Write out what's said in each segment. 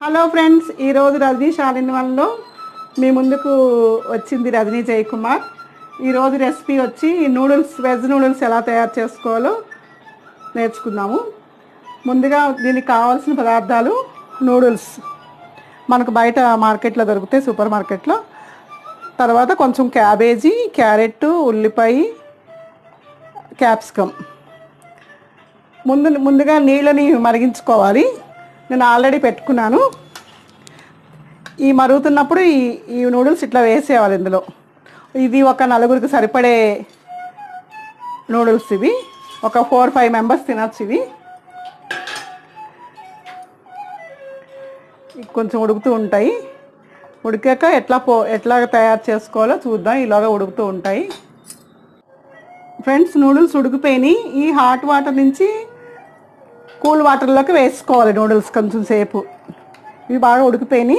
hello friends ఈరోజు రజనీ శాలిని వన్లో మీ ముందుకు వచ్చింది రజనీ జయకుమార్ ఈరోజు రెసిపీ వచ్చి నూడిల్స్ వెజ్ నూడిల్స్ ఎలా తయారు చేసుకోవాలో నేర్చుకుందాము ముందుగా దీనికి కావాల్సిన పదార్థాలు నూడిల్స్ మనకు బయట మార్కెట్లో దొరుకుతాయి సూపర్ మార్కెట్లో తర్వాత కొంచెం క్యాబేజీ క్యారెట్ ఉల్లిపాయ క్యాప్సికమ్ ముందు ముందుగా నీళ్ళని మరిగించుకోవాలి నేను ఆల్రెడీ పెట్టుకున్నాను ఈ మరుగుతున్నప్పుడు ఈ ఈ నూడిల్స్ ఇట్లా వేసేయాలి ఇందులో ఇది ఒక నలుగురికి సరిపడే నూడిల్స్ ఇవి ఒక ఫోర్ ఫైవ్ మెంబర్స్ తినచ్చు ఇవి ఇవి కొంచెం ఉడుకుతూ ఉంటాయి ఉడికాక ఎట్లా పో ఎట్లా తయారు చేసుకోవాలో చూద్దాం ఇలాగా ఉడుకుతూ ఉంటాయి ఫ్రెండ్స్ నూడిల్స్ ఉడికిపోయినాయి ఈ హాట్ వాటర్ నుంచి కూల్ వాటర్లోకి వేసుకోవాలి నూడిల్స్ కొంచెం సేపు ఇవి బాగా ఉడికిపోయినాయి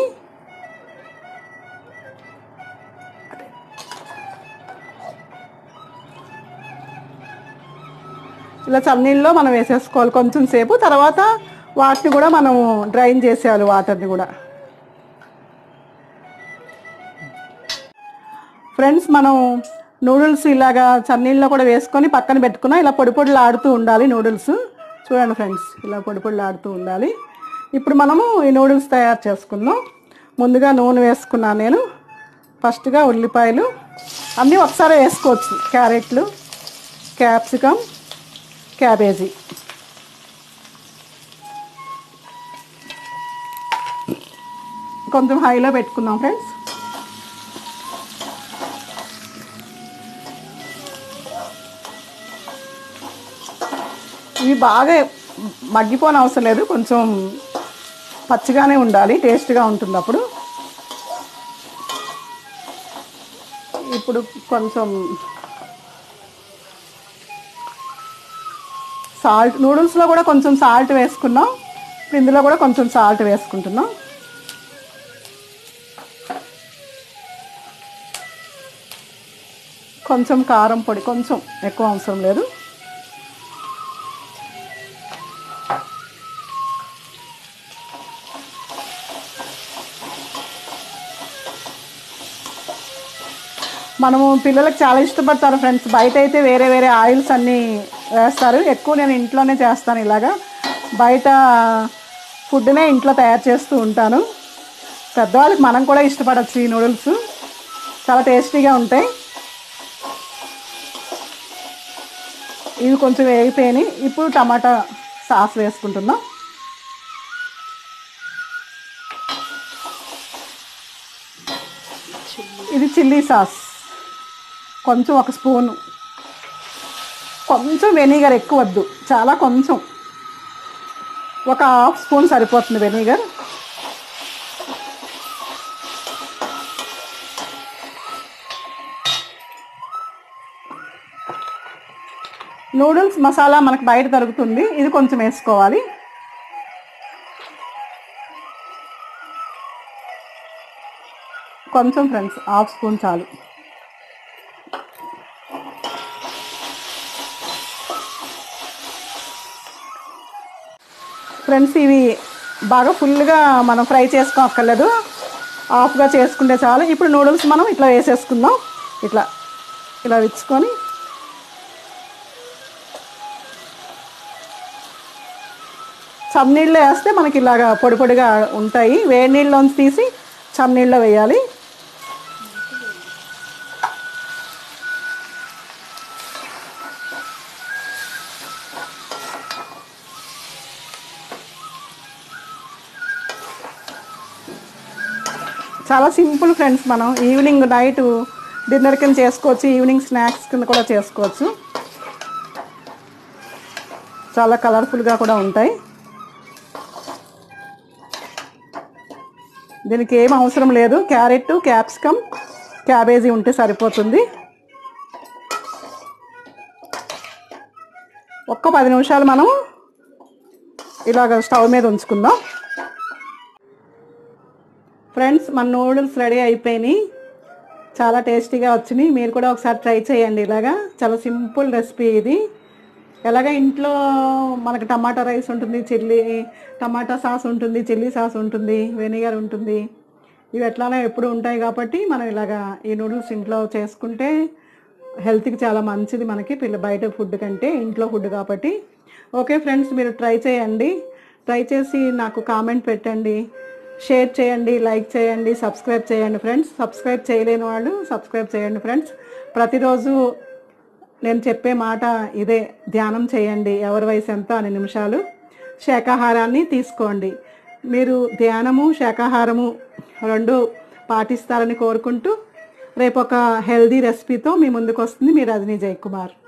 ఇలా చన్నీళ్ళలో మనం వేసేసుకోవాలి కొంచెం సేపు తర్వాత వాటిని కూడా మనం డ్రైన్ చేసేయాలి వాటర్ని కూడా ఫ్రెండ్స్ మనం నూడిల్స్ ఇలాగా చన్నీళ్ళలో కూడా వేసుకొని పక్కన పెట్టుకున్నా ఇలా పొడి పొడిలు ఆడుతూ ఉండాలి నూడిల్స్ చూడండి ఫ్రెండ్స్ ఇలా పొడి పొడిలు ఆడుతూ ఉండాలి ఇప్పుడు మనము ఈ నూడిల్స్ తయారు చేసుకుందాం ముందుగా నూనె వేసుకున్నాను నేను ఫస్ట్గా ఉల్లిపాయలు అన్నీ ఒకసారి వేసుకోవచ్చు క్యారెట్లు క్యాప్సికమ్ క్యాబేజీ కొంచెం హైలో పెట్టుకుందాం ఫ్రెండ్స్ ఇవి బాగా మగ్గిపోని అవసరం లేదు కొంచెం పచ్చిగానే ఉండాలి టేస్ట్గా ఉంటుంది అప్పుడు ఇప్పుడు కొంచెం సాల్ట్ నూడిల్స్లో కూడా కొంచెం సాల్ట్ వేసుకున్నాం ఇప్పుడు ఇందులో కూడా కొంచెం సాల్ట్ వేసుకుంటున్నాం కొంచెం కారం పొడి కొంచెం ఎక్కువ అవసరం లేదు మనము పిల్లలకు చాలా ఇష్టపడతారు ఫ్రెండ్స్ బయట అయితే వేరే వేరే ఆయిల్స్ అన్నీ వేస్తారు ఎక్కువ నేను ఇంట్లోనే చేస్తాను ఇలాగా బయట ఫుడ్నే ఇంట్లో తయారు చేస్తూ ఉంటాను పెద్దవాళ్ళకి మనం కూడా ఇష్టపడచ్చు ఈ నూడిల్స్ చాలా టేస్టీగా ఉంటాయి ఇవి కొంచెం వేగిపోయినాయి ఇప్పుడు టమాటా సాస్ వేసుకుంటున్నాం ఇది చిల్లీ సాస్ కొంచెం ఒక స్పూను కొంచెం వెనిగర్ ఎక్కువ వద్దు చాలా కొంచెం ఒక హాఫ్ స్పూన్ సరిపోతుంది వెనిగర్ నూడిల్స్ మసాలా మనకు బయట దొరుకుతుంది ఇది కొంచెం వేసుకోవాలి కొంచెం ఫ్రెండ్స్ హాఫ్ స్పూన్ చాలు ఫ్రెండ్స్ ఇవి బాగా ఫుల్గా మనం ఫ్రై చేసుకోక్కర్లేదు హాఫ్గా చేసుకుంటే చాలు ఇప్పుడు నూడిల్స్ మనం ఇట్లా వేసేసుకుందాం ఇట్లా ఇలా విచ్చుకొని చన్నీళ్ళు వేస్తే మనకి ఇలాగా పొడి పొడిగా ఉంటాయి వేడి నీళ్ళలోంచి తీసి చన్నీళ్ళలో వేయాలి చాలా సింపుల్ ఫ్రెండ్స్ మనం ఈవినింగ్ నైట్ డిన్నర్ కింద చేసుకోవచ్చు ఈవినింగ్ స్నాక్స్ కింద కూడా చేసుకోవచ్చు చాలా కలర్ఫుల్గా కూడా ఉంటాయి దీనికి ఏం అవసరం లేదు క్యారెట్ క్యాప్సికమ్ క్యాబేజీ ఉంటే సరిపోతుంది ఒక్క పది నిమిషాలు మనం ఇలాగ స్టవ్ మీద ఉంచుకుందాం ఫ్రెండ్స్ మన నూడిల్స్ రెడీ అయిపోయినాయి చాలా టేస్టీగా వచ్చినాయి మీరు కూడా ఒకసారి ట్రై చేయండి ఇలాగా చాలా సింపుల్ రెసిపీ ఇది ఎలాగ ఇంట్లో మనకు టమాటా రైస్ ఉంటుంది చిల్లీ టమాటా సాస్ ఉంటుంది చిల్లీ సాస్ ఉంటుంది వెనిగర్ ఉంటుంది ఇవి ఎట్లానో ఎప్పుడు ఉంటాయి కాబట్టి మనం ఇలాగా ఈ నూడిల్స్ ఇంట్లో చేసుకుంటే హెల్త్కి చాలా మంచిది మనకి పిల్ల బయట ఫుడ్ కంటే ఇంట్లో ఫుడ్ కాబట్టి ఓకే ఫ్రెండ్స్ మీరు ట్రై చేయండి ట్రై చేసి నాకు కామెంట్ పెట్టండి షేర్ చేయండి లైక్ చేయండి సబ్స్క్రైబ్ చేయండి ఫ్రెండ్స్ సబ్స్క్రైబ్ చేయలేని వాళ్ళు సబ్స్క్రైబ్ చేయండి ఫ్రెండ్స్ ప్రతిరోజు నేను చెప్పే మాట ఇదే ధ్యానం చేయండి ఎవరి వయసు ఎంత అనే నిమిషాలు శాకాహారాన్ని తీసుకోండి మీరు ధ్యానము శాకాహారము రెండు పాటిస్తారని కోరుకుంటూ రేపు ఒక హెల్దీ రెసిపీతో మీ ముందుకు వస్తుంది మీ రజనీ జయకుమార్